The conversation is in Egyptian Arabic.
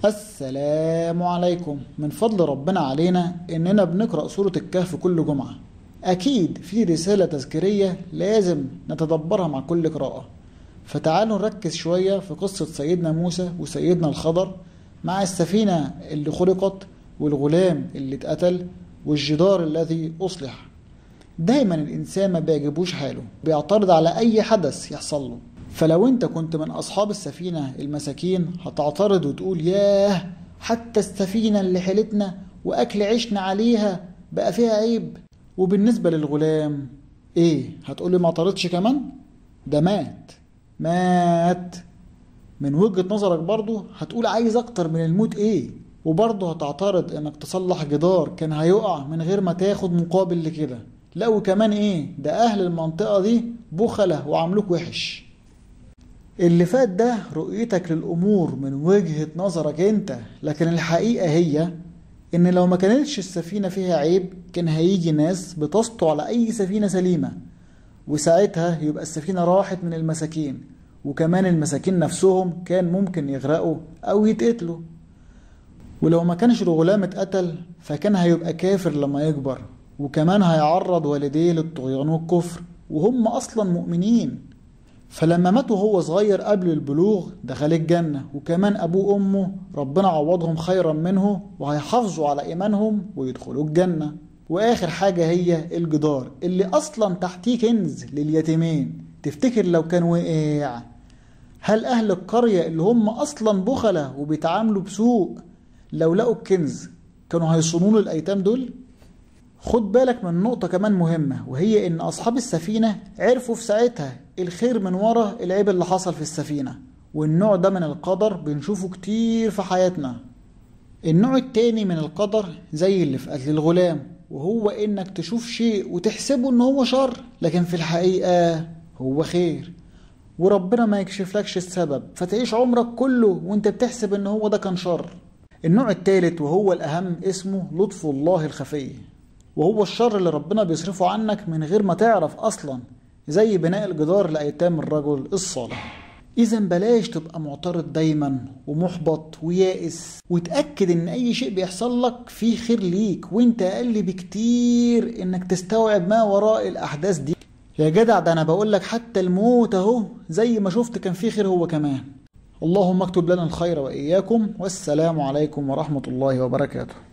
السلام عليكم من فضل ربنا علينا إننا بنقرأ سورة الكهف كل جمعة أكيد في رسالة تذكيرية لازم نتدبرها مع كل قراءة فتعالوا نركز شوية في قصة سيدنا موسى وسيدنا الخضر مع السفينة اللي خلقت والغلام اللي اتقتل والجدار الذي أصلح دايما الإنسان ما بيعجبوش حاله بيعترض على أي حدث يحصل له فلو انت كنت من أصحاب السفينة المساكين هتعترض وتقول ياه حتى السفينة اللي حيلتنا وأكل عيشنا عليها بقى فيها عيب وبالنسبة للغلام ايه هتقولي ما اعترضش كمان ده مات مات من وجهة نظرك برضه هتقول عايز اكتر من الموت ايه وبرضه هتعترض انك تصلح جدار كان هيقع من غير ما تاخد مقابل لكده لا وكمان ايه ده اهل المنطقة دي بخلة وعاملوك وحش اللي فات ده رؤيتك للامور من وجهة نظرك انت لكن الحقيقة هي ان لو ما كانتش السفينة فيها عيب كان هيجي ناس بتسطو على اي سفينة سليمة وساعتها يبقى السفينة راحت من المساكين وكمان المساكين نفسهم كان ممكن يغرقوا او يتقتلوا ولو ما كانش الغلام اتقتل فكان هيبقى كافر لما يكبر وكمان هيعرض والديه للطغيان والكفر وهم اصلا مؤمنين فلما مات وهو صغير قبل البلوغ دخل الجنة وكمان أبوه وأمه ربنا عوضهم خيرا منه وهيحافظوا على إيمانهم ويدخلوا الجنة وآخر حاجة هي الجدار اللي أصلا تحتيه كنز لليتيمين تفتكر لو كان وقع هل أهل القرية اللي هم أصلا بخلة وبيتعاملوا بسوء لو لقوا الكنز كانوا هيصونوا الأيتام دول؟ خد بالك من نقطة كمان مهمة وهي إن أصحاب السفينة عرفوا في ساعتها الخير من ورا العيب اللي حصل في السفينة والنوع ده من القدر بنشوفه كتير في حياتنا النوع التاني من القدر زي اللي في قتل الغلام وهو إنك تشوف شيء وتحسبه إن هو شر لكن في الحقيقة هو خير وربنا ما يكشفلكش السبب فتعيش عمرك كله وانت بتحسب ان هو ده كان شر النوع التالت وهو الأهم اسمه لطف الله الخفي وهو الشر اللي ربنا بيصرفه عنك من غير ما تعرف اصلا زي بناء الجدار لايتام الرجل الصالح اذا بلاش تبقى معترض دايما ومحبط ويائس وتاكد ان اي شيء بيحصل لك فيه خير ليك وانت اقل بكتير انك تستوعب ما وراء الاحداث دي يا جدع ده انا بقول لك حتى الموت اهو زي ما شفت كان فيه خير هو كمان اللهم اكتب لنا الخير واياكم والسلام عليكم ورحمه الله وبركاته